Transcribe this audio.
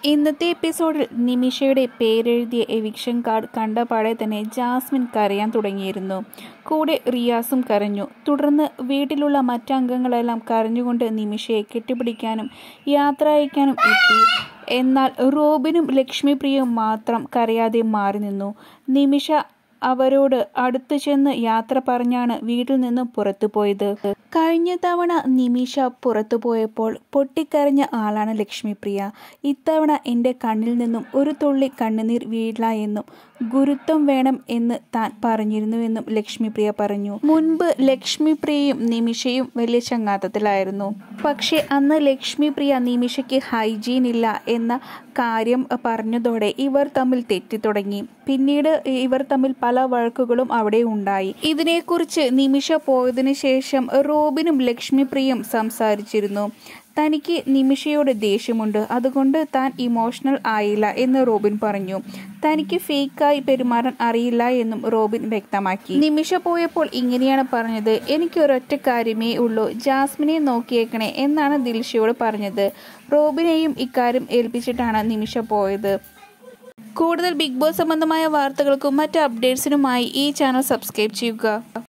ഇന്നത്തെ എപ്പിസോഡിൽ നിമിഷയുടെ പേരെഴുതിയ eviction card കണ്ടപാടെ തന്നെ ജാസ്മിൻ കരയാൻ തുടങ്ങിയിരുന്നു കൂടെ റിയാസും കരഞ്ഞു തുടർന്ന് വീട്ടിലുള്ള മറ്റംഗങ്ങളെല്ലാം കരഞ്ഞുകൊണ്ട് നിമിഷയെ കെട്ടിപ്പിടിക്കാനും യാത്ര അയക്കാനും എത്തി എന്നാൽ റോബിനും ലക്ഷ്മിപ്രിയയും മാത്രം കരയാതെ മാറി നിന്നു നിമിഷ അവരോട് അടുത്തു ചെന്ന് യാത്ര പറഞ്ഞാണ് വീട്ടിൽ നിന്നും പുറത്തു പോയത് കഴിഞ്ഞ തവണ നിമിഷ പുറത്തു പോയപ്പോൾ പൊട്ടിക്കരഞ്ഞ ആളാണ് ലക്ഷ്മിപ്രിയ ഇത്തവണ എൻ്റെ കണ്ണിൽ നിന്നും ഒരു തുള്ളി കണ്ണുനീർ വീഴില്ല എന്നും ഗുരുത്വം വേണം എന്ന് താൻ പറഞ്ഞിരുന്നുവെന്നും ലക്ഷ്മിപ്രിയ പറഞ്ഞു മുൻപ് ലക്ഷ്മിപ്രിയയും നിമിഷയും വലിയ ചങ്ങാത്തത്തിലായിരുന്നു പക്ഷെ അന്ന് ലക്ഷ്മിപ്രിയ നിമിഷയ്ക്ക് ഹൈജീൻ ഇല്ല എന്ന കാര്യം പറഞ്ഞതോടെ ഇവർ തമ്മിൽ തെറ്റിത്തുടങ്ങി പിന്നീട് ഇവർ തമ്മിൽ പല വഴക്കുകളും അവിടെ ഉണ്ടായി ഇതിനെക്കുറിച്ച് നിമിഷ പോയതിനു ശേഷം റോബിനും ലക്ഷ്മിപ്രിയും സംസാരിച്ചിരുന്നു തനിക്ക് നിമിഷയോട് ദേഷ്യമുണ്ട് അതുകൊണ്ട് താൻ ഇമോഷണൽ ആയില്ല എന്ന് റോബിൻ പറഞ്ഞു തനിക്ക് ഫേക്കായി പെരുമാറാൻ അറിയില്ല എന്നും റോബിൻ വ്യക്തമാക്കി നിമിഷ പോയപ്പോൾ ഇങ്ങനെയാണ് പറഞ്ഞത് എനിക്ക് ഒരൊറ്റ കാര്യമേ ഉള്ളൂ ജാസ്മിനെ നോക്കിയേക്കണേ എന്നാണ് ദിൽഷയോട് പറഞ്ഞത് റോബിനെയും ഇക്കാര്യം ഏൽപ്പിച്ചിട്ടാണ് നിമിഷ പോയത് കൂടുതൽ ബിഗ് ബോസ് സംബന്ധമായ വാർത്തകൾക്കും മറ്റ് അപ്ഡേറ്റ്സിനുമായി ഈ ചാനൽ സബ്സ്ക്രൈബ് ചെയ്യുക